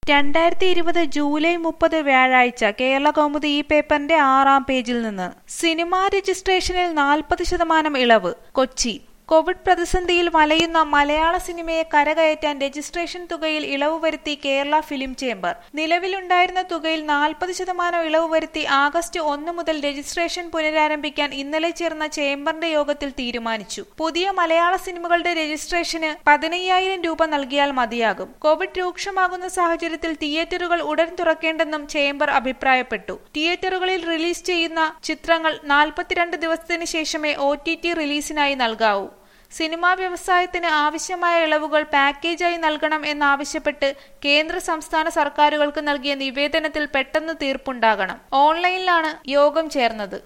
രണ്ടായിരത്തി ഇരുപത് ജൂലൈ മുപ്പത് വ്യാഴാഴ്ച കേരള കൗമുദി ഈ പേപ്പറിന്റെ ആറാം പേജിൽ നിന്ന് സിനിമാ രജിസ്ട്രേഷനിൽ നാൽപ്പത് ശതമാനം ഇളവ് കൊച്ചി കോവിഡ് പ്രതിസന്ധിയിൽ വലയുന്ന മലയാള സിനിമയെ കരകയറ്റാൻ രജിസ്ട്രേഷൻ തുകയിൽ ഇളവ് വരുത്തി കേരള ഫിലിം ചേംബർ നിലവിലുണ്ടായിരുന്ന തുകയിൽ നാൽപ്പത് ശതമാനം ഇളവ് വരുത്തി ആഗസ്റ്റ് ഒന്ന് മുതൽ രജിസ്ട്രേഷൻ പുനരാരംഭിക്കാൻ ഇന്നലെ ചേർന്ന ചേംബറിന്റെ യോഗത്തിൽ തീരുമാനിച്ചു പുതിയ മലയാള സിനിമകളുടെ രജിസ്ട്രേഷന് പതിനയ്യായിരം രൂപ നൽകിയാൽ മതിയാകും കോവിഡ് രൂക്ഷമാകുന്ന സാഹചര്യത്തിൽ തിയേറ്ററുകൾ ഉടൻ തുറക്കേണ്ടെന്നും ചേംബർ അഭിപ്രായപ്പെട്ടു തിയേറ്ററുകളിൽ റിലീസ് ചെയ്യുന്ന ചിത്രങ്ങൾ നാൽപ്പത്തിരണ്ട് ദിവസത്തിന് ശേഷമേ ഒ ടി ടി റിലീസിനായി നൽകാവൂ സിനിമാ വ്യവസായത്തിന് ആവശ്യമായ ഇളവുകൾ പാക്കേജായി നൽകണം എന്നാവശ്യപ്പെട്ട് കേന്ദ്ര സംസ്ഥാന സർക്കാരുകൾക്ക് നൽകിയ നിവേദനത്തിൽ പെട്ടെന്ന് തീർപ്പുണ്ടാകണം ഓൺലൈനിലാണ് യോഗം ചേർന്നത്